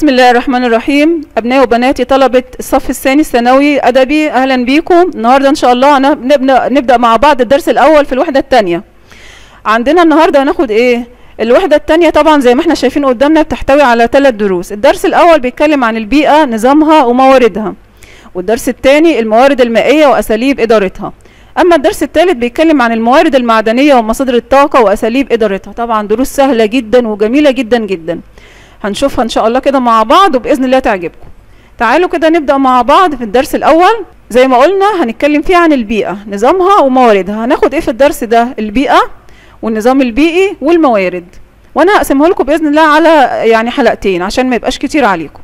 بسم الله الرحمن الرحيم أبنائي وبناتي طلبة الصف الثاني الثانوي أدبي أهلا بيكم النهاردة إن شاء الله أنا نبدأ, نبدأ مع بعض الدرس الأول في الوحدة الثانية عندنا النهاردة هناخد إيه الوحدة الثانية طبعا زي ما احنا شايفين قدامنا بتحتوي على ثلاث دروس الدرس الأول بيتكلم عن البيئة نظامها ومواردها والدرس الثاني الموارد المائية وأساليب إدارتها أما الدرس الثالث بيتكلم عن الموارد المعدنية ومصادر الطاقة وأساليب إدارتها طبعا دروس سهلة جدا وجميلة جدا جدا هنشوفها ان شاء الله كده مع بعض وباذن الله تعجبكم تعالوا كده نبدا مع بعض في الدرس الاول زي ما قلنا هنتكلم فيه عن البيئه نظامها ومواردها هناخد ايه في الدرس ده البيئه والنظام البيئي والموارد وانا هقسمه لكم باذن الله على يعني حلقتين عشان ما يبقاش كتير عليكم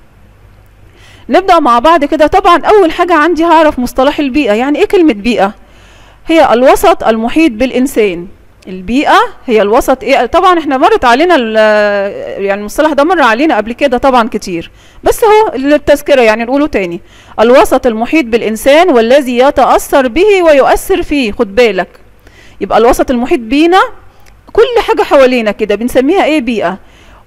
نبدا مع بعض كده طبعا اول حاجه عندي هعرف مصطلح البيئه يعني ايه كلمه بيئه هي الوسط المحيط بالانسان البيئة هي الوسط ايه طبعا احنا مرت علينا يعني المصطلح ده مر علينا قبل كده طبعا كتير بس هو للتذكرة يعني نقوله تاني الوسط المحيط بالإنسان والذي يتأثر به ويؤثر فيه خد بالك يبقى الوسط المحيط بينا كل حاجة حوالينا كده بنسميها ايه بيئة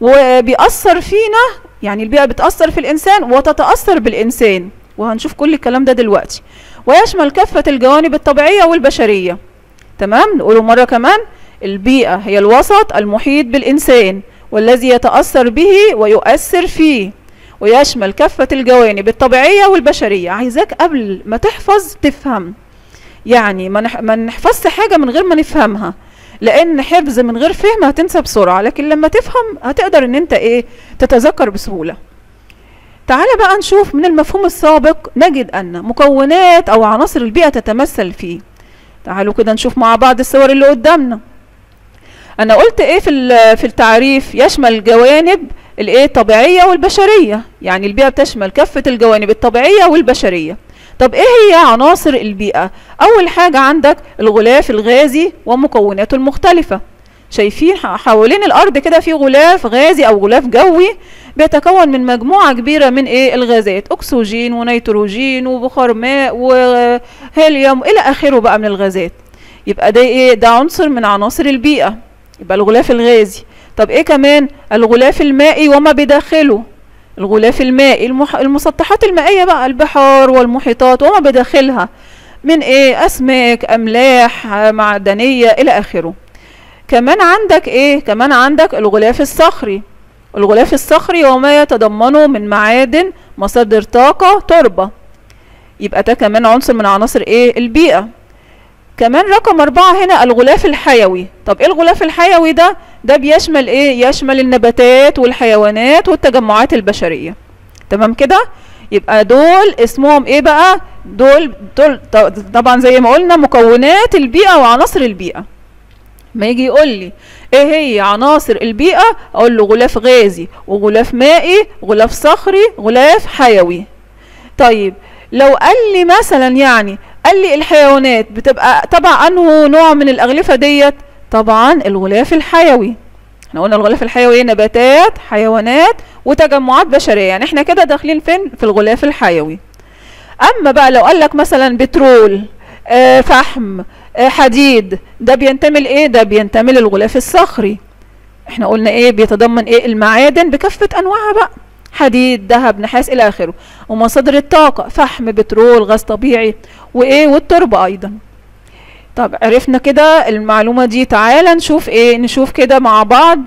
وبيأثر فينا يعني البيئة بتأثر في الإنسان وتتأثر بالإنسان وهنشوف كل الكلام ده دلوقتي ويشمل كافة الجوانب الطبيعية والبشرية تمام نقوله مرة كمان البيئة هي الوسط المحيط بالإنسان والذي يتأثر به ويؤثر فيه ويشمل كافة الجوانب الطبيعية والبشرية عايزاك قبل ما تحفظ تفهم يعني ما نحفظش حاجة من غير ما نفهمها لأن حفظ من غير فهم هتنسى بسرعة لكن لما تفهم هتقدر ان انت ايه تتذكر بسهولة تعالى بقى نشوف من المفهوم السابق نجد أن مكونات أو عناصر البيئة تتمثل فيه تعالوا كده نشوف مع بعض الصور اللي قدامنا انا قلت ايه في في التعريف يشمل الجوانب الايه الطبيعيه والبشريه يعني البيئه بتشمل كافه الجوانب الطبيعيه والبشريه طب ايه هي عناصر البيئه اول حاجه عندك الغلاف الغازي ومكوناته المختلفه شايفين حوالين الارض كده في غلاف غازي او غلاف جوي بيتكون من مجموعة كبيرة من ايه الغازات اكسجين ونيتروجين وبخار ماء وهيليوم الى اخره بقى من الغازات يبقى ده ايه ده عنصر من عناصر البيئة يبقى الغلاف الغازي طب ايه كمان الغلاف المائي وما بداخله الغلاف المائي المح... المسطحات المائية بقى البحار والمحيطات وما بداخلها من ايه اسماك املاح معدنية الى اخره كمان عندك ايه كمان عندك الغلاف الصخري الغلاف الصخري وما يتضمنه من معادن مصادر طاقة تربة يبقى ده كمان عنصر من عناصر ايه البيئة كمان رقم أربعة هنا الغلاف الحيوي طب ايه الغلاف الحيوي ده ده بيشمل ايه يشمل النباتات والحيوانات والتجمعات البشرية تمام كده يبقى دول اسمهم ايه بقى دول, دول طبعا زي ما قلنا مكونات البيئة وعناصر البيئة ما يجي يقول لي ايه هي عناصر البيئة اقول له غلاف غازي وغلاف مائي غلاف صخري غلاف حيوي طيب لو قال لي مثلا يعني قال لي الحيوانات بتبقى تبع انه نوع من الاغلفة ديت طبعا الغلاف الحيوي احنا قلنا الغلاف الحيوي نباتات حيوانات وتجمعات بشرية يعني احنا كده داخلين فين في الغلاف الحيوي اما بقى لو قال لك مثلا بترول آه فحم آه حديد ده بينتمي لايه ده بينتمي للغلاف الصخري احنا قلنا ايه بيتضمن ايه المعادن بكافه انواعها بقى حديد ذهب نحاس الى اخره ومصادر الطاقه فحم بترول غاز طبيعي وايه والتربه ايضا طب عرفنا كده المعلومه دي تعالى نشوف ايه نشوف كده مع بعض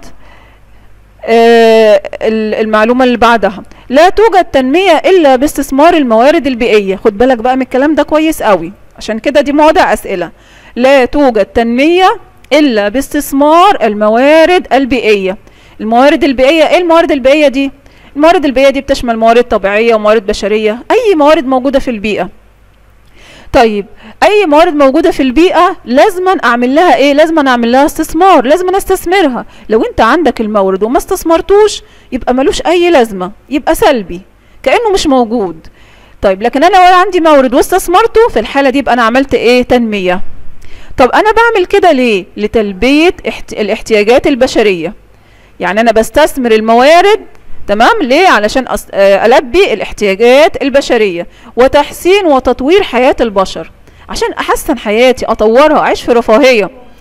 آه المعلومة اللي بعدها لا توجد تنمية إلا باستثمار الموارد البيئية خد بالك بقى من الكلام ده كويس قوي عشان كده دي مواضع أسئلة لا توجد تنمية إلا باستثمار الموارد البيئية الموارد البيئية إيه الموارد البيئية دي؟ الموارد البيئية دي بتشمل موارد طبيعية وموارد بشرية أي موارد موجودة في البيئة طيب اي موارد موجوده في البيئه لازما اعمل لها ايه لازما اعمل لها استثمار لازما استثمرها لو انت عندك المورد وما استثمرتوش يبقى ملوش اي لازمه يبقى سلبي كانه مش موجود طيب لكن انا لو عندي مورد واستثمرته في الحاله دي يبقى انا عملت ايه تنميه طب انا بعمل كده ليه لتلبيه احت... الاحتياجات البشريه يعني انا بستثمر الموارد تمام ليه علشان أص... ألبي الاحتياجات البشرية وتحسين وتطوير حياة البشر عشان أحسن حياتي أطورها أعيش في رفاهية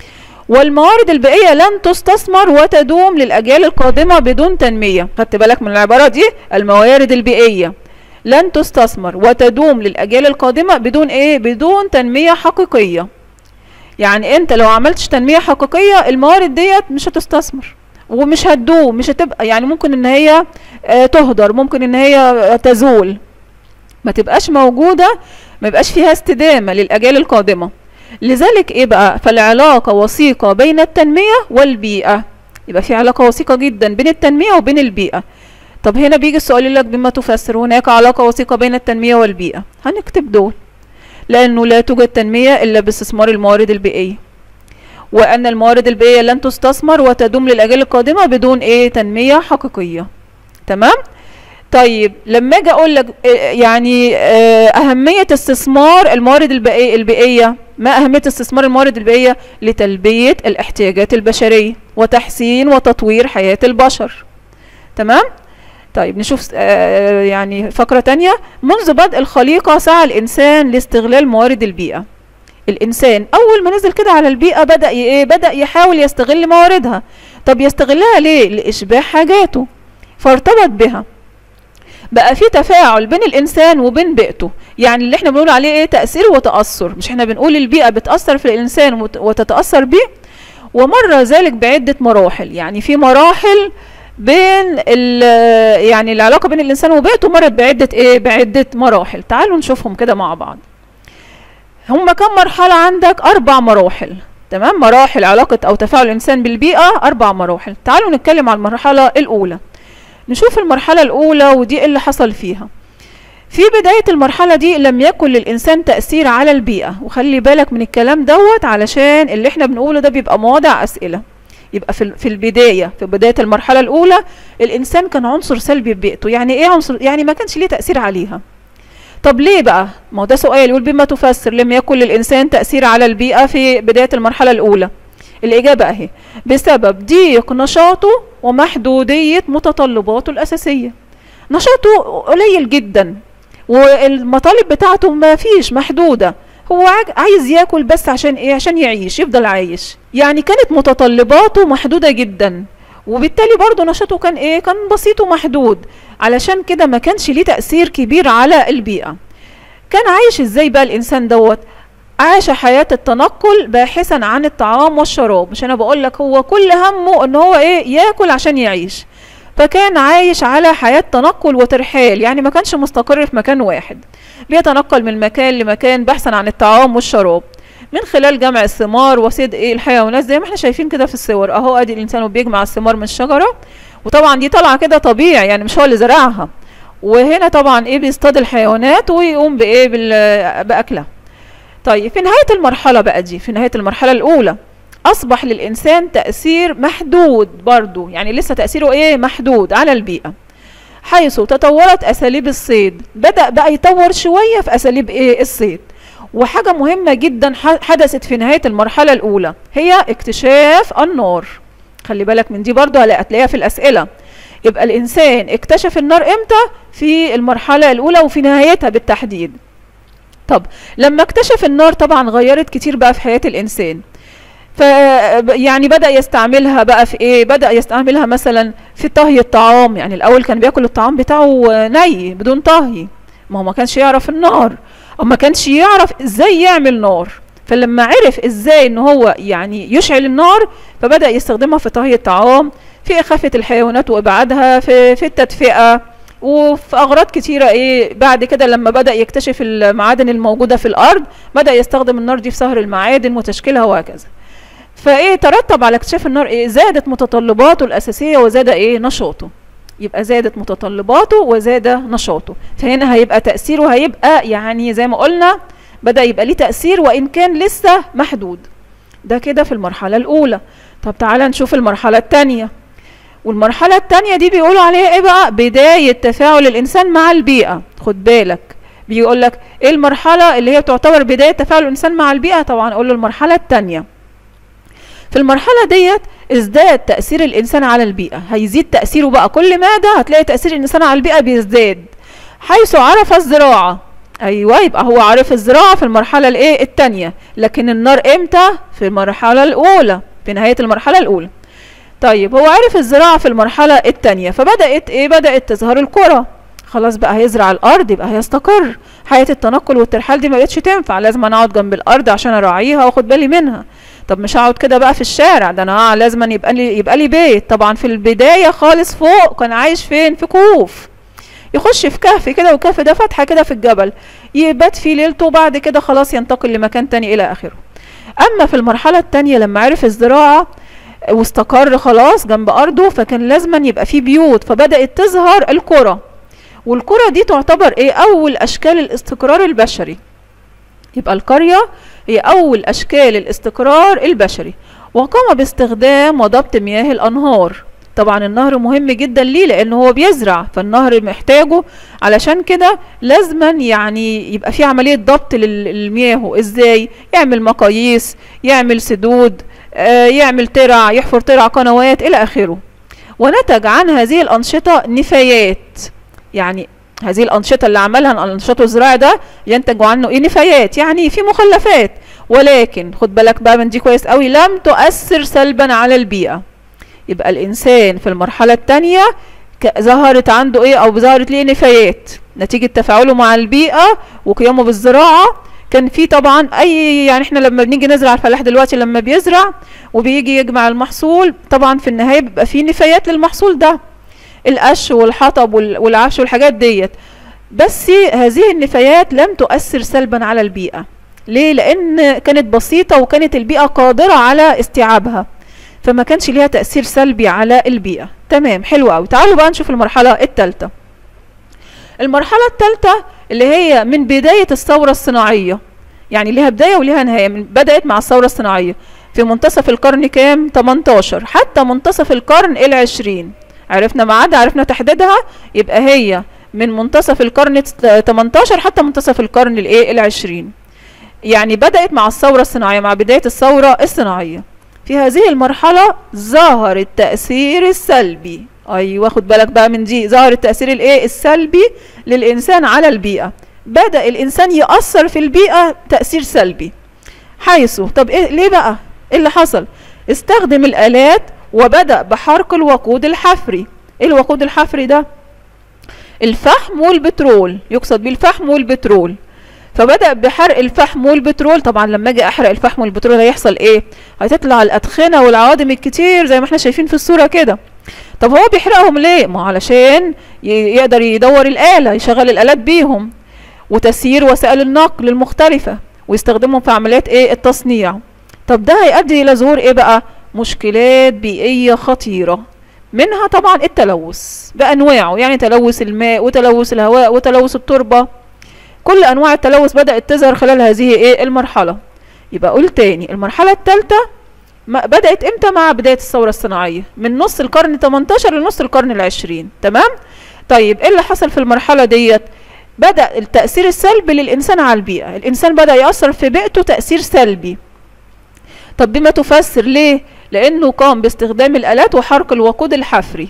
والموارد البيئية لن تستثمر وتدوم للأجيال القادمة بدون تنمية خدت بالك من العبارة دي الموارد البيئية لن تستثمر وتدوم للأجيال القادمة بدون إيه بدون تنمية حقيقية يعني أنت لو عملتش تنمية حقيقية الموارد ديت مش هتستثمر ومش هتدوم مش هتبقى يعني ممكن ان هي آه، تهدر ممكن ان هي تزول ما تبقاش موجودة ما يبقاش فيها استدامة للأجيال القادمة لذلك ايه بقى فالعلاقة وثيقة بين التنمية والبيئة يبقى في علاقة وثيقة جدا بين التنمية وبين البيئة طب هنا بيجي السؤال يقول لك بما تفسر هناك علاقة وثيقة بين التنمية والبيئة هنكتب دول لأنه لا توجد تنمية إلا باستثمار الموارد البيئية وأن الموارد البيئية لن تستثمر وتدوم للأجيال القادمة بدون إيه تنمية حقيقية تمام طيب لما اجي اقول لك آه، يعني آه، اهميه استثمار الموارد البيئيه البيئيه ما اهميه استثمار الموارد البيئيه لتلبيه الاحتياجات البشريه وتحسين وتطوير حياه البشر تمام طيب نشوف آه، يعني فقره تانية منذ بدء الخليقه سعى الانسان لاستغلال موارد البيئه الانسان اول ما نزل كده على البيئه بدا ي- ايه بدا يحاول يستغل مواردها طب يستغلها ليه لاشباع حاجاته فارتبط بها بقى في تفاعل بين الانسان وبين بيئته يعني اللي احنا بنقول عليه ايه تاثير وتاثر مش احنا بنقول البيئه بتاثر في الانسان وت- وتتاثر بيه ومر ذلك بعده مراحل يعني في مراحل بين ال- يعني العلاقه بين الانسان وبيئته مرت بعده ايه بعده مراحل تعالوا نشوفهم كده مع بعض هم كم مرحله عندك اربع مراحل تمام مراحل علاقه او تفاعل الانسان بالبيئه اربع مراحل تعالوا نتكلم عن المرحله الاولى نشوف المرحلة الأولى ودي إيه اللي حصل فيها في بداية المرحلة دي لم يكن للإنسان تأثير على البيئة وخلي بالك من الكلام دوت علشان اللي احنا بنقوله ده بيبقى مواضع أسئلة يبقى في ال- في البداية في بداية المرحلة الأولى الإنسان كان عنصر سلبي في بيئته يعني إيه عنصر يعني ما كانش ليه تأثير عليها طب ليه بقى ما هو ده سؤال يقول بما تفسر لم يكن للإنسان تأثير على البيئة في بداية المرحلة الأولى الإجابة أهي بسبب ضيق نشاطه ومحدودية متطلباته الأساسية نشاطه قليل جدا والمطالب بتاعته ما فيش محدودة هو عاج- عايز ياكل بس عشان ايه عشان يعيش يفضل عايش يعني كانت متطلباته محدودة جدا وبالتالي برضه نشاطه كان ايه كان بسيط ومحدود علشان كده ما كانش ليه تأثير كبير على البيئة كان عايش ازاي بقى الانسان دوت عاش حياة التنقل باحثا عن الطعام والشراب مش انا بقول لك هو كل همه ان هو ايه ياكل عشان يعيش فكان عايش على حياة تنقل وترحال يعني ما كانش مستقر في مكان واحد بيتنقل من مكان لمكان بحثا عن الطعام والشراب من خلال جمع الثمار وصيد ايه الحيوانات زي ما احنا شايفين كده في الصور اهو ادي الانسان وبيجمع الثمار من الشجرة وطبعا دي طالعة كده طبيعي يعني مش هو اللي زرعها وهنا طبعا ايه بيصطاد الحيوانات ويقوم بايه بال- باكلها طيب في نهاية المرحلة بقى دي في نهاية المرحلة الأولى أصبح للإنسان تأثير محدود برضو يعني لسه تأثيره إيه محدود على البيئة حيث تطورت أساليب الصيد بدأ بقى يطور شوية في أساليب إيه الصيد وحاجة مهمة جدا ح- حدثت في نهاية المرحلة الأولى هي اكتشاف النار خلي بالك من دي برضو هلا- هتلاقيها في الأسئلة يبقى الإنسان اكتشف النار إمتى في المرحلة الأولى وفي نهايتها بالتحديد طب لما اكتشف النار طبعا غيرت كتير بقى في حياة الإنسان ف يعني بدأ يستعملها بقى في ايه بدأ يستعملها مثلا في طهي الطعام يعني الأول كان بياكل الطعام بتاعه ني بدون طهي ما هو ما كانش يعرف النار او ما كانش يعرف ازاي يعمل نار فلما عرف ازاي ان هو يعني يشعل النار فبدأ يستخدمها في طهي الطعام في إخافة الحيوانات وإبعادها في في التدفئة وفي أغراض كتيرة إيه بعد كده لما بدأ يكتشف المعادن الموجودة في الأرض بدأ يستخدم النار دي في صهر المعادن وتشكيلها وهكذا فايه ترتب على اكتشاف النار ايه زادت متطلباته الاساسيه وزاد ايه نشاطه يبقى زادت متطلباته وزاد نشاطه فهنا هيبقى تاثيره هيبقى يعني زي ما قلنا بدا يبقى ليه تاثير وان كان لسه محدود ده كده في المرحله الاولى طب تعالى نشوف المرحله الثانيه والمرحله الثانيه دي بيقولوا عليها ايه بقى بدايه تفاعل الانسان مع البيئه خد بالك بيقول لك ايه المرحله اللي هي تعتبر بدايه تفاعل الانسان مع البيئه طبعا اقول له المرحله الثانيه في المرحلة ديت ازداد تأثير الإنسان على البيئة هيزيد تأثيره بقى كل مادة هتلاقي تأثير الإنسان على البيئة بيزداد حيث عرف الزراعة أيوة يبقى هو عرف الزراعة في المرحلة الإيه التانية لكن النار إمتى في المرحلة الأولى في نهاية المرحلة الأولى طيب هو عرف الزراعة في المرحلة التانية فبدأت ايه بدأت تظهر الكرة خلاص بقى هيزرع الارض يبقى هيستقر حياة التنقل والترحال دي ما بقتش تنفع لازم انا اقعد جنب الارض عشان اراعيها واخد بالي منها طب مش هقعد كده بقى في الشارع ده انا لازم يبقى لي يبقى لي بيت طبعا في البداية خالص فوق كان عايش فين في كهوف يخش في كهف كده والكهف ده فتحة كده في الجبل يبات فيه ليلته وبعد كده خلاص ينتقل لمكان تاني الى اخره اما في المرحلة التانية لما عرف الزراعة واستقر خلاص جنب ارضه فكان لازما يبقى فيه بيوت فبدأت تظهر القرى والقرى دي تعتبر ايه اول اشكال الاستقرار البشري يبقى القرية هي اول اشكال الاستقرار البشري وقام باستخدام وضبط مياه الانهار طبعا النهر مهم جدا ليه لانه هو بيزرع فالنهر محتاجه علشان كده لازما يعني يبقى في عملية ضبط للمياه ازاي يعمل مقاييس يعمل سدود آه يعمل ترع يحفر ترع قنوات الى اخره ونتج عن هذه الانشطة نفايات يعني هذه الأنشطة اللي عملها الأنشطة الزراعي ده ينتج عنه إيه نفايات يعني في مخلفات ولكن خد بالك بقى من دي كويس قوي لم تؤثر سلبا على البيئة يبقى الإنسان في المرحلة الثانية ظهرت عنده إيه أو ظهرت ليه نفايات نتيجة تفاعله مع البيئة وقيامه بالزراعة كان في طبعا اي يعني احنا لما بنيجي نزرع الفلاح دلوقتي لما بيزرع وبيجي يجمع المحصول طبعا في النهايه بيبقى في نفايات للمحصول ده القش والحطب والعفش والحاجات ديت بس هذه النفايات لم تؤثر سلبا على البيئة ليه لان كانت بسيطة وكانت البيئة قادرة على استيعابها فما كانش ليها تأثير سلبي على البيئة تمام حلو قوي تعالوا بقى نشوف المرحلة الثالثة المرحلة الثالثة اللي هي من بداية الثورة الصناعية يعني ليها بداية وليها نهاية من بدأت مع الثورة الصناعية في منتصف القرن كام 18 حتى منتصف القرن العشرين عرفنا ميعادها عرفنا تحديدها يبقى هي من منتصف القرن 18 حتى منتصف القرن الايه العشرين يعني بدأت مع الثورة الصناعية مع بداية الثورة الصناعية في هذه المرحلة ظهر التأثير السلبي ايوه خد بالك بقى من دي ظهر التأثير الايه السلبي للإنسان على البيئة بدأ الإنسان يأثر في البيئة تأثير سلبي حيث طب إيه ليه بقى ايه اللي حصل استخدم الآلات وبدأ بحرق الوقود الحفري ايه الوقود الحفري ده الفحم والبترول يقصد بيه الفحم والبترول فبدأ بحرق الفحم والبترول طبعا لما اجي احرق الفحم والبترول هيحصل ايه هتطلع الادخنه والعوادم الكتير زي ما احنا شايفين في الصوره كده طب هو بيحرقهم ليه ما علشان يقدر يدور الاله يشغل الالات بيهم وتسيير وسائل النقل المختلفه ويستخدمهم في عمليات ايه التصنيع طب ده هيؤدي الى ظهور ايه بقى مشكلات بيئية خطيرة منها طبعا التلوث بأنواعه يعني تلوث الماء وتلوث الهواء وتلوث التربة كل أنواع التلوث بدأت تظهر خلال هذه إيه المرحلة يبقى أقول تاني المرحلة الثالثة بدأت إمتى مع بداية الثورة الصناعية من نص القرن 18 لنص القرن العشرين تمام طيب إيه اللي حصل في المرحلة ديت بدأ التأثير السلبي للإنسان على البيئة الإنسان بدأ يأثر في بيئته تأثير سلبي طب بما تفسر ليه لانه قام باستخدام الالات وحرق الوقود الحفري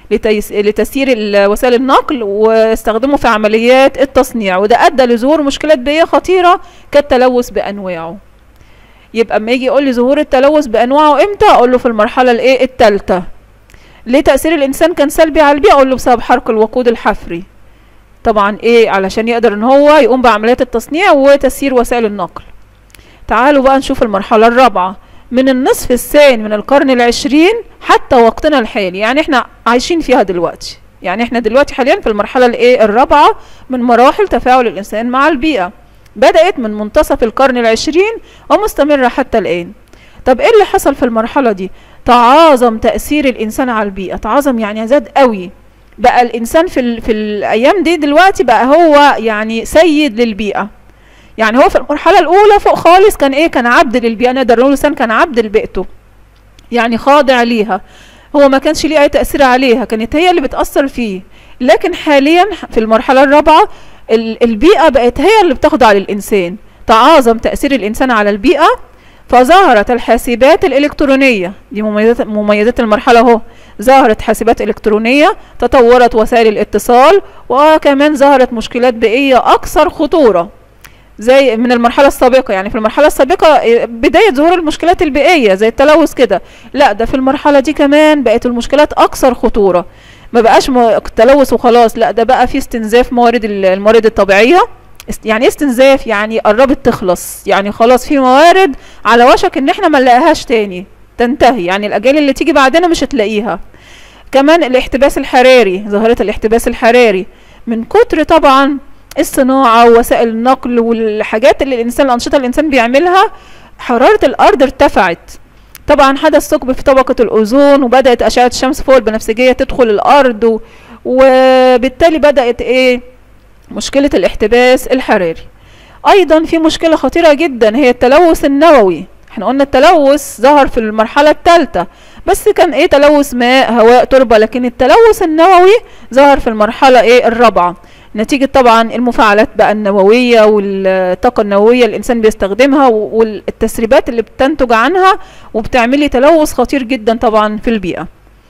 لتسيير وسائل النقل واستخدمه في عمليات التصنيع وده ادى لظهور مشكلات بيئيه خطيره كالتلوث بانواعه يبقى اما يجي يقول لي ظهور التلوث بانواعه امتى اقول له في المرحله الايه الثالثه ليه تاثير الانسان كان سلبي على البيئه اقول له بسبب حرق الوقود الحفري طبعا ايه علشان يقدر ان هو يقوم بعمليات التصنيع وتسيير وسائل النقل تعالوا بقى نشوف المرحله الرابعه من النصف الثاني من القرن العشرين حتى وقتنا الحالي يعني احنا عايشين فيها دلوقتي يعني احنا دلوقتي حاليا في المرحلة الايه الرابعة من مراحل تفاعل الانسان مع البيئة بدأت من منتصف القرن العشرين ومستمرة حتى الآن طب ايه اللي حصل في المرحلة دي تعاظم تأثير الإنسان على البيئة تعاظم يعني زاد قوي بقى الإنسان في, ال... في الأيام دي دلوقتي بقى هو يعني سيد للبيئة يعني هو في المرحله الاولى فوق خالص كان ايه كان عبد للبيئه نقدر نقول الانسان كان عبد لبيئته يعني خاضع ليها هو ما كانش ليه اي تاثير عليها كانت هي اللي بتاثر فيه لكن حاليا في المرحله الرابعه البيئه بقت هي اللي بتخضع للانسان تعاظم تاثير الانسان على البيئه فظهرت الحاسبات الالكترونيه دي مميزات مميزات المرحله اهو ظهرت حاسبات الكترونيه تطورت وسائل الاتصال وكمان ظهرت مشكلات بيئيه اكثر خطوره زي من المرحله السابقه يعني في المرحله السابقه آه، بدايه ظهور المشكلات البيئيه زي التلوث كده لا ده في المرحله دي كمان بقت المشكلات اكثر خطوره ما بقاش م- تلوث وخلاص لا ده بقى في استنزاف موارد ال- الموارد الطبيعيه است- يعني ايه استنزاف يعني قربت تخلص يعني خلاص في موارد على وشك ان احنا ما نلاقيهاش تاني تنتهي يعني الاجيال اللي تيجي بعدنا مش هتلاقيها كمان الاحتباس الحراري ظاهرة الاحتباس الحراري من كتر طبعا الصناعة ووسائل النقل والحاجات اللي الإنسان الأنشطة اللي الإنسان بيعملها حرارة الأرض ارتفعت طبعا حدث ثقب في طبقة الأوزون وبدأت أشعة الشمس فوق البنفسجية تدخل الأرض و... وبالتالي بدأت إيه مشكلة الاحتباس الحراري أيضا في مشكلة خطيرة جدا هي التلوث النووي احنا قلنا التلوث ظهر في المرحلة الثالثة بس كان ايه تلوث ماء هواء تربة لكن التلوث النووي ظهر في المرحلة ايه الرابعة نتيجة طبعا المفاعلات بقى النووية والطاقة النووية اللي الإنسان بيستخدمها و- والتسريبات اللي بتنتج عنها وبتعملي تلوث خطير جدا طبعا في البيئة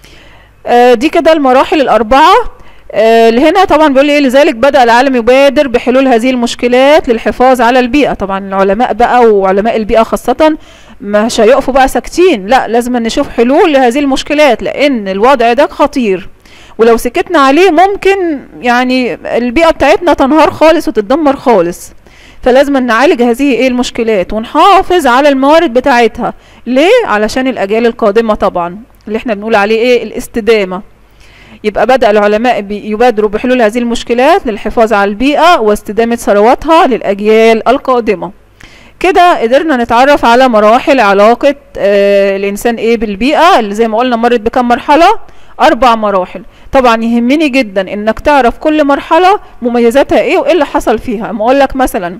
آه، دي كده المراحل الأربعة آه، اللي هنا طبعا بيقول ايه لذلك بدأ العالم يبادر بحلول هذه المشكلات للحفاظ على البيئة طبعا العلماء بقى وعلماء البيئة خاصة مش هيقفوا بقى ساكتين لا لازم نشوف حلول لهذه المشكلات لأن الوضع ده خطير ولو سكتنا عليه ممكن يعني البيئة بتاعتنا تنهار خالص وتتدمر خالص فلازم نعالج هذه ايه المشكلات ونحافظ على الموارد بتاعتها ليه علشان الاجيال القادمة طبعا اللي احنا بنقول عليه ايه الاستدامة يبقى بدأ العلماء بي- يبادروا بحلول هذه المشكلات للحفاظ على البيئة واستدامة ثرواتها للأجيال القادمة كده قدرنا نتعرف على مراحل علاقة آه الإنسان إيه بالبيئة اللي زي ما قلنا مرت بكم مرحلة أربع مراحل طبعا يهمني جدا إنك تعرف كل مرحلة مميزاتها إيه وإيه اللي حصل فيها أما أقول لك مثلا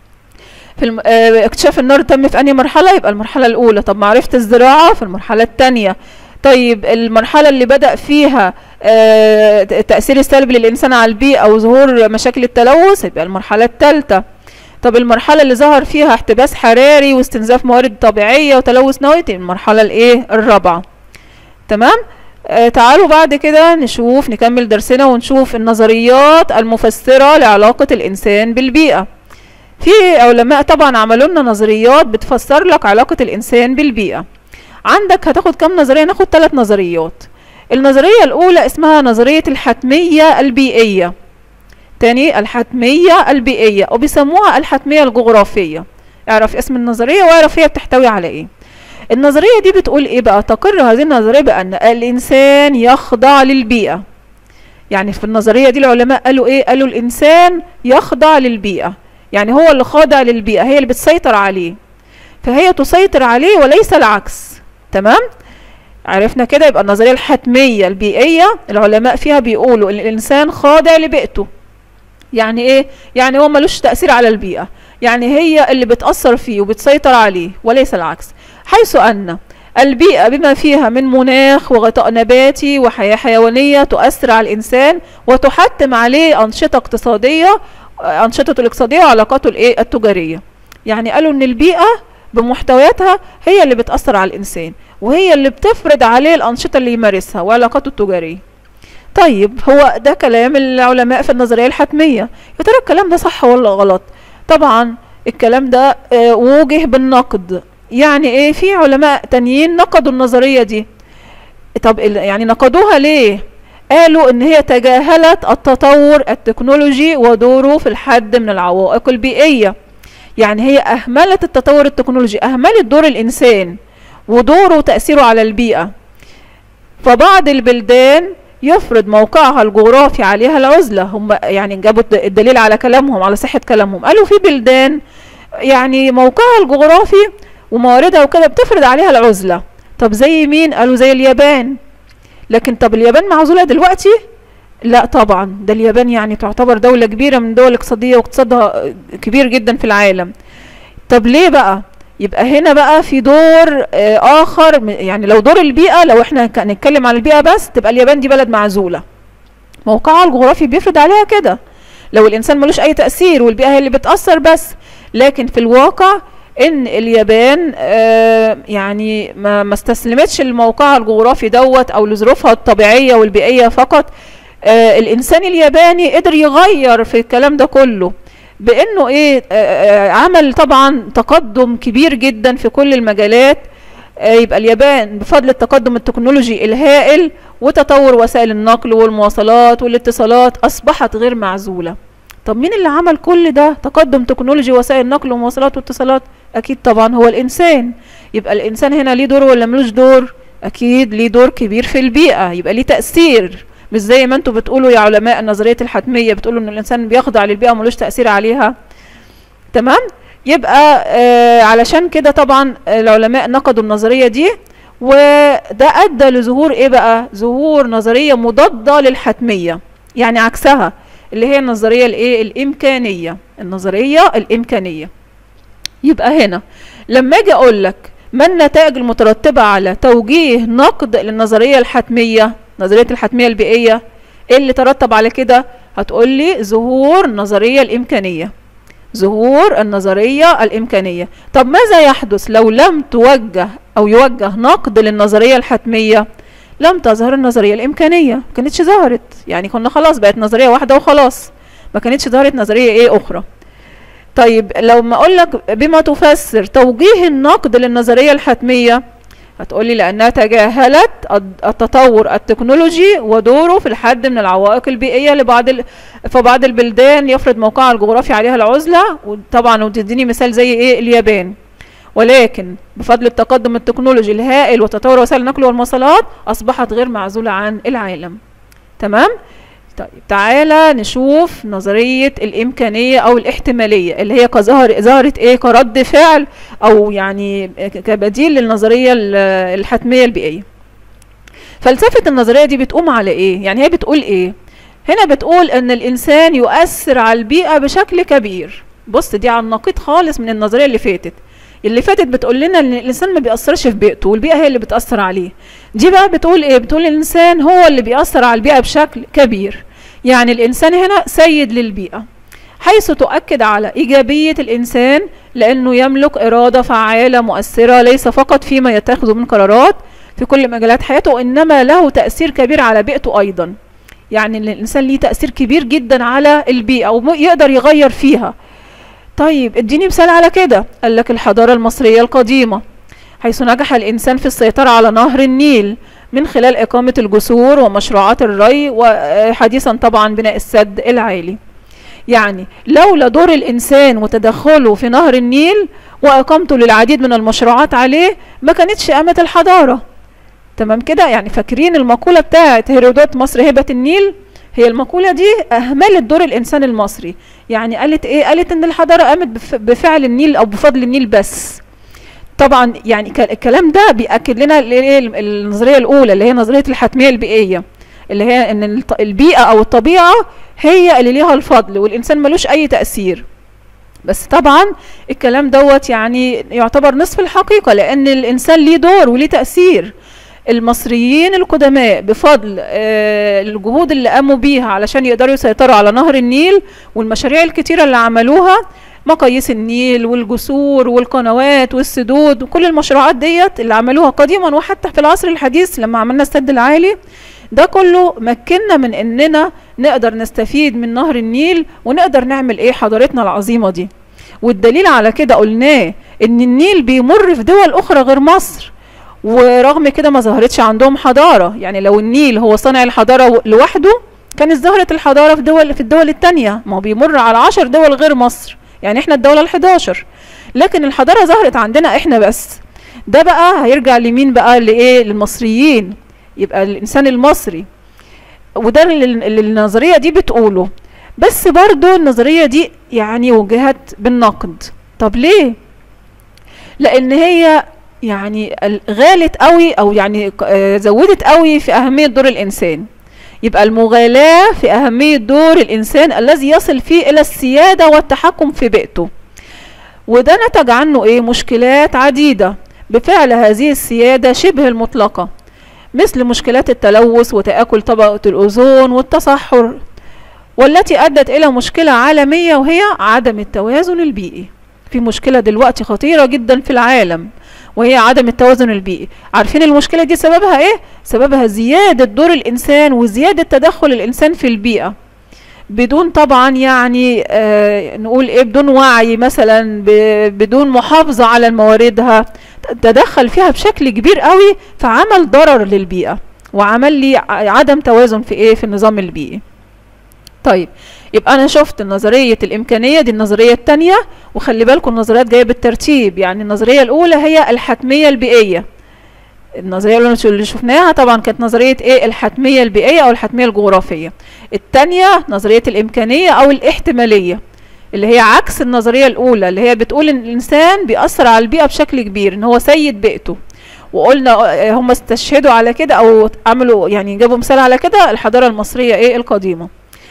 في الم... آه اكتشاف النار تم في أنهي مرحلة يبقى المرحلة الأولى طب معرفة الزراعة في المرحلة الثانية طيب المرحلة اللي بدأ فيها آه، التأثير السلبي للإنسان على البيئة وظهور مشاكل التلوث يبقى المرحلة الثالثة طب المرحلة اللي ظهر فيها احتباس حراري واستنزاف موارد طبيعية وتلوث نووي تبقى المرحلة الايه الرابعة تمام آه تعالوا بعد كده نشوف نكمل درسنا ونشوف النظريات المفسرة لعلاقة الإنسان بالبيئة في علماء طبعا عملوا لنا نظريات بتفسر لك علاقة الإنسان بالبيئة عندك هتاخد كم نظرية ناخد ثلاث نظريات النظرية الأولى اسمها نظرية الحتمية البيئية تاني الحتمية البيئية وبيسموها الحتمية الجغرافية اعرف اسم النظرية واعرف هي بتحتوي على ايه النظرية دي بتقول ايه بقى تقر هذه النظرية بأن الإنسان يخضع للبيئة يعني في النظرية دي العلماء قالوا ايه قالوا الإنسان يخضع للبيئة يعني هو اللي خاضع للبيئة هي اللي بتسيطر عليه فهي تسيطر عليه وليس العكس تمام عرفنا كده يبقى النظرية الحتمية البيئية العلماء فيها بيقولوا ان الانسان خاضع لبيئته يعني ايه يعني هو ملوش تأثير على البيئة يعني هي اللي بتأثر فيه وبتسيطر عليه وليس العكس حيث ان البيئة بما فيها من مناخ وغطاء نباتي وحياة حيوانية تؤثر على الإنسان وتحتم عليه أنشطة اقتصادية أنشطته الاقتصادية وعلاقاته الإيه التجارية يعني قالوا إن البيئة بمحتوياتها هي اللي بتأثر على الإنسان وهي اللي بتفرض عليه الأنشطة اللي يمارسها وعلاقاته التجارية طيب هو ده كلام العلماء في النظرية الحتمية يا ترى الكلام ده صح ولا غلط طبعا الكلام ده آه، وجه بالنقد يعني ايه في علماء تانيين نقدوا النظرية دي طب ال- يعني نقدوها ليه قالوا ان هي تجاهلت التطور التكنولوجي ودوره في الحد من العوائق البيئية يعني هي اهملت التطور التكنولوجي اهملت دور الانسان ودوره وتأثيره على البيئة فبعض البلدان يفرض موقعها الجغرافي عليها العزلة هم يعني جابوا الد- الدليل على كلامهم على صحة كلامهم قالوا في بلدان يعني موقعها الجغرافي ومواردها وكده بتفرض عليها العزلة طب زي مين قالوا زي اليابان لكن طب اليابان معزولة دلوقتي لا طبعا ده اليابان يعني تعتبر دولة كبيرة من دول اقتصادية واقتصادها كبير جدا في العالم طب ليه بقى يبقى هنا بقى في دور آه، اخر م- يعني لو دور البيئة لو احنا ك- نتكلم عن البيئة بس تبقى اليابان دي بلد معزولة موقعها الجغرافي بيفرض عليها كده لو الانسان ملوش اي تأثير والبيئة هي اللي بتأثر بس لكن في الواقع ان اليابان آه يعني ما ما استسلمتش لموقعها الجغرافي دوت او لظروفها الطبيعية والبيئية فقط آه الانسان الياباني قدر يغير في الكلام ده كله بانه ايه آه، آه، عمل طبعا تقدم كبير جدا في كل المجالات آه، يبقى اليابان بفضل التقدم التكنولوجي الهائل وتطور وسائل النقل والمواصلات والاتصالات اصبحت غير معزولة طب مين اللي عمل كل ده تقدم تكنولوجي وسائل نقل ومواصلات واتصالات اكيد طبعا هو الانسان يبقى الانسان هنا ليه دور ولا ملوش دور اكيد ليه دور كبير في البيئة يبقى ليه تأثير مش زي ما انتوا بتقولوا يا علماء النظرية الحتمية بتقولوا ان الانسان بيخضع للبيئة وملوش تأثير عليها تمام يبقى آه علشان كده طبعا العلماء نقدوا النظرية دي وده ادى لظهور ايه بقى ظهور نظرية مضادة للحتمية يعني عكسها اللي هي النظرية الايه الامكانية النظرية الامكانية يبقى هنا لما اجي اقول لك ما النتائج المترتبة على توجيه نقد للنظرية الحتمية نظرية الحتمية البيئية ايه اللي ترتب على كده هتقول لي ظهور النظرية الإمكانية ظهور النظرية الإمكانية طب ماذا يحدث لو لم توجه أو يوجه نقد للنظرية الحتمية لم تظهر النظرية الإمكانية ما كانتش ظهرت يعني كنا خلاص بقت نظرية واحدة وخلاص ما كانتش ظهرت نظرية ايه أخرى طيب لو ما اقول لك بما تفسر توجيه النقد للنظريه الحتميه هتقولي لانها تجاهلت التطور التكنولوجي ودوره في الحد من العوائق البيئيه لبعض ال... في بعض البلدان يفرض موقعها الجغرافي عليها العزله وطبعا وتديني مثال زي ايه اليابان ولكن بفضل التقدم التكنولوجي الهائل وتطور وسائل النقل والمواصلات اصبحت غير معزوله عن العالم تمام طيب تعالى نشوف نظرية الإمكانية أو الاحتمالية اللي هي كظهر ظهرت إيه كرد فعل أو يعني كبديل للنظرية الحتمية البيئية فلسفة النظرية دي بتقوم على إيه؟ يعني هي بتقول إيه؟ هنا بتقول إن الإنسان يؤثر على البيئة بشكل كبير بص دي على النقيض خالص من النظرية اللي فاتت اللي فاتت بتقول لنا ان الانسان ما بيأثرش في بيئته والبيئة هي اللي بتأثر عليه دي بقى بتقول ايه بتقول الانسان هو اللي بيأثر على البيئة بشكل كبير يعني الانسان هنا سيد للبيئة حيث تؤكد على إيجابية الإنسان لأنه يملك إرادة فعالة مؤثرة ليس فقط فيما يتخذ من قرارات في كل مجالات حياته إنما له تأثير كبير على بيئته أيضا يعني الإنسان ليه تأثير كبير جدا على البيئة ويقدر يغير فيها طيب اديني مثال على كده قال لك الحضارة المصرية القديمة حيث نجح الإنسان في السيطرة على نهر النيل من خلال إقامة الجسور ومشروعات الري وحديثا طبعا بناء السد العالي يعني لولا دور الإنسان وتدخله في نهر النيل وإقامته للعديد من المشروعات عليه ما كانتش قامت الحضارة تمام كده يعني فاكرين المقولة بتاعت هيرودوت مصر هبة النيل هي المقولة دي أهملت دور الإنسان المصري يعني قالت إيه قالت إن الحضارة قامت بفعل النيل أو بفضل النيل بس طبعا يعني الكلام ده بيأكد لنا النظرية الأولى اللي هي نظرية الحتمية البيئية اللي هي إن البيئة أو الطبيعة هي اللي ليها الفضل والإنسان ملوش أي تأثير بس طبعا الكلام دوت يعني يعتبر نصف الحقيقة لأن الإنسان ليه دور وليه تأثير المصريين القدماء بفضل آه الجهود اللي قاموا بيها علشان يقدروا يسيطروا على نهر النيل والمشاريع الكتيرة اللي عملوها مقاييس النيل والجسور والقنوات والسدود وكل المشروعات ديت اللي عملوها قديما وحتى في العصر الحديث لما عملنا السد العالي ده كله مكننا من اننا نقدر نستفيد من نهر النيل ونقدر نعمل ايه حضارتنا العظيمة دي والدليل على كده قلناه ان النيل بيمر في دول اخرى غير مصر ورغم كده ما ظهرتش عندهم حضارة يعني لو النيل هو صانع الحضارة لوحده كانت ظهرت الحضارة في دول في الدول التانية ما هو بيمر على عشر دول غير مصر يعني احنا الدولة الحداشر لكن الحضارة ظهرت عندنا احنا بس ده بقى هيرجع لمين بقى لايه للمصريين يبقى الانسان المصري وده اللي النظرية دي بتقوله بس برضو النظرية دي يعني وجهت بالنقد طب ليه لان هي يعني غالت قوي او يعني زودت قوي في اهمية دور الانسان يبقى المغالاة في أهمية دور الإنسان الذي يصل فيه إلى السيادة والتحكم في بيئته وده نتج عنه إيه مشكلات عديدة بفعل هذه السيادة شبه المطلقة مثل مشكلات التلوث وتآكل طبقة الأوزون والتصحر والتي أدت إلى مشكلة عالمية وهي عدم التوازن البيئي في مشكلة دلوقتي خطيرة جدا في العالم وهي عدم التوازن البيئي عارفين المشكلة دي سببها ايه سببها زيادة دور الانسان وزيادة تدخل الانسان في البيئة بدون طبعا يعني آه نقول ايه بدون وعي مثلا ب- بدون محافظة على مواردها تدخل فيها بشكل كبير قوي فعمل ضرر للبيئة وعمل لي ع- عدم توازن في ايه في النظام البيئي طيب يبقى انا شفت نظرية الامكانية دي النظرية التانية وخلي بالكم النظريات جاية بالترتيب يعني النظرية الاولى هي الحتمية البيئية النظرية الأولى اللي شفناها طبعا كانت نظرية ايه الحتمية البيئية أو الحتمية الجغرافية التانية نظرية الإمكانية أو الاحتمالية اللي هي عكس النظرية الأولى اللي هي بتقول إن الإنسان بيأثر على البيئة بشكل كبير إن هو سيد بيئته وقلنا آه، هم استشهدوا على كده أو عملوا يعني جابوا مثال على كده الحضارة المصرية ايه القديمة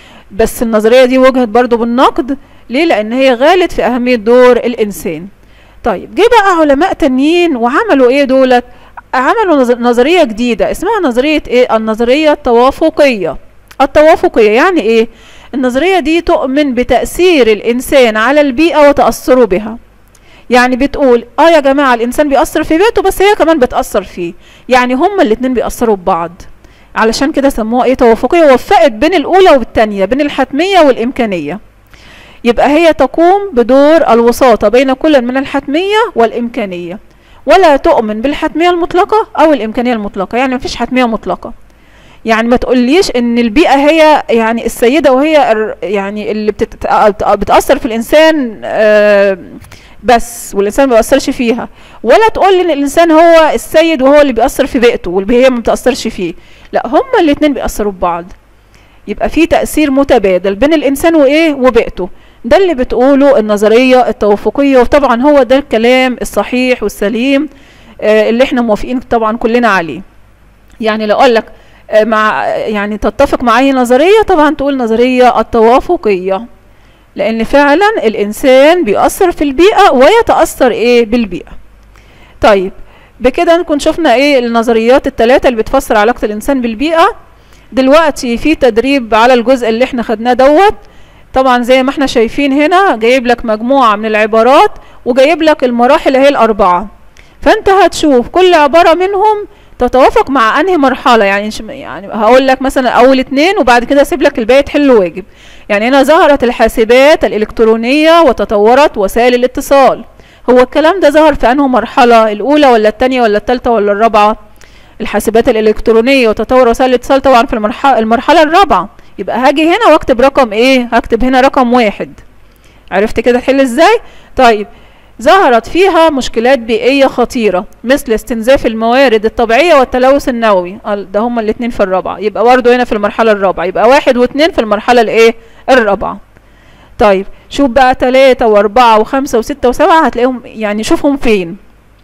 بس النظرية دي وجهت برضو بالنقد ليه لأن هي غالت في أهمية دور الإنسان طيب جه بقى علماء تانيين وعملوا ايه دولت عملوا نظ- نظرية جديدة اسمها نظرية ايه النظرية التوافقية التوافقية يعني ايه النظرية دي تؤمن بتأثير الإنسان على البيئة وتأثره بها يعني بتقول اه يا جماعة الإنسان بيأثر في بيئته بس هي كمان بتأثر فيه يعني هما الاتنين بيأثروا ببعض علشان كده سموها ايه توافقية وفقت بين الأولى والتانية بين الحتمية والإمكانية يبقى هي تقوم بدور الوساطة بين كل من الحتمية والإمكانية ولا تؤمن بالحتمية المطلقة أو الإمكانية المطلقة يعني مفيش حتمية مطلقة يعني ما تقوليش ان البيئة هي يعني السيدة وهي الر- يعني اللي بتت... بتأثر في الإنسان آه، بس والإنسان ما بيأثرش فيها ولا تقول ان الإنسان هو السيد وهو اللي بيأثر في بيئته والبيئة ما بتأثرش فيه لا هما الاتنين بيأثروا ببعض يبقى في تأثير متبادل بين الإنسان وإيه وبيئته ده اللي بتقوله النظرية التوافقية وطبعا هو ده الكلام الصحيح والسليم آه، اللي احنا موافقين طبعا كلنا عليه يعني لو اقول لك آه، مع يعني تتفق مع اي نظرية طبعا تقول نظرية التوافقية لان فعلا الانسان بيأثر في البيئة ويتأثر ايه بالبيئة طيب بكده نكون شفنا ايه النظريات الثلاثة اللي بتفسر علاقة الانسان بالبيئة دلوقتي في تدريب على الجزء اللي احنا خدناه دوت طبعا زي ما احنا شايفين هنا جايب لك مجموعة من العبارات وجايب لك المراحل هي الأربعة فانت هتشوف كل عبارة منهم تتوافق مع انهي مرحلة يعني ش- يعني هقول لك مثلا اول اتنين وبعد كده اسيب لك الباقي تحل واجب يعني هنا ظهرت الحاسبات الالكترونية وتطورت وسائل الاتصال هو الكلام ده ظهر في انه مرحلة الاولى ولا التانية ولا التالتة ولا الرابعة الحاسبات الالكترونية وتطور وسائل الاتصال طبعا في المرحلة المرحلة الرابعة يبقى هاجي هنا واكتب رقم ايه هكتب هنا رقم واحد عرفت كده تحل ازاي طيب ظهرت فيها مشكلات بيئية خطيرة مثل استنزاف الموارد الطبيعية والتلوث النووي ال- ده هما الاتنين في الرابعة يبقى برضه هنا في المرحلة الرابعة يبقى واحد واتنين في المرحلة الايه الرابعة طيب شوف بقى تلاتة واربعة وخمسة وستة وسبعة هتلاقيهم يعني شوفهم فين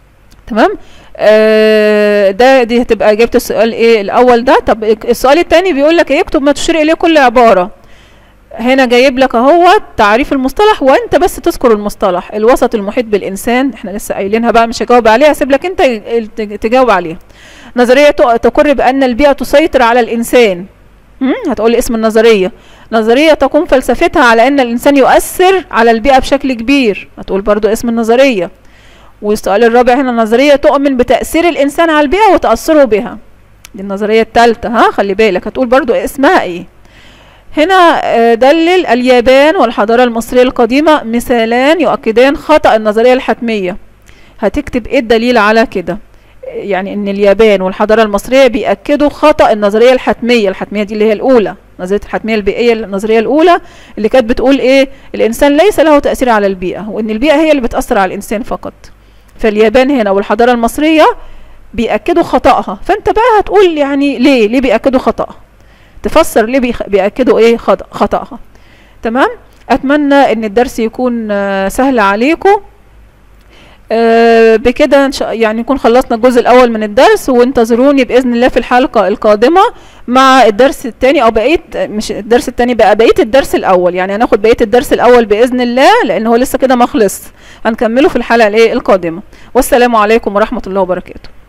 تمام آه ده دي هتبقى اجابة السؤال ايه الاول ده طب السؤال التاني بيقول لك ايه اكتب ما تشير اليه كل عبارة هنا جايب لك اهو تعريف المصطلح وانت بس تذكر المصطلح الوسط المحيط بالانسان احنا لسه قايلينها بقى مش هجاوب عليها هسيب لك انت ت- تجاوب عليها نظريه ت- تقر بان البيئه تسيطر على الانسان مم؟ هتقول لي اسم النظريه نظريه تقوم فلسفتها على ان الانسان يؤثر على البيئه بشكل كبير هتقول برضو اسم النظريه والسؤال الرابع هنا نظريه تؤمن بتاثير الانسان على البيئه وتاثره بها دي النظريه الثالثه ها خلي بالك هتقول برضو اسمها ايه هنا آه، دلل اليابان والحضارة المصرية القديمة مثالان يؤكدان خطأ النظرية الحتمية هتكتب ايه الدليل على كده يعني ان اليابان والحضارة المصرية بيأكدوا خطأ النظرية الحتمية الحتمية دي اللي هي الأولى نظرية الحتمية البيئية النظرية الأولى اللي كانت بتقول ايه الإنسان ليس له تأثير على البيئة وإن البيئة هي اللي بتأثر على الإنسان فقط فاليابان هنا والحضارة المصرية بيأكدوا خطأها فأنت بقى هتقول يعني ليه ليه بيأكدوا خطأها تفسر ليه بيخ- بيأكدوا ايه خط- خطأها تمام اتمنى ان الدرس يكون آه، سهل عليكم آه، بكده إن شاء يعني نكون خلصنا الجزء الاول من الدرس وانتظروني باذن الله في الحلقه القادمه مع الدرس الثاني او بقيه مش الدرس الثاني بقى بقيه الدرس الاول يعني هناخد بقيه الدرس الاول باذن الله لان هو لسه كده ما خلص هنكمله في الحلقه الايه القادمه والسلام عليكم ورحمه الله وبركاته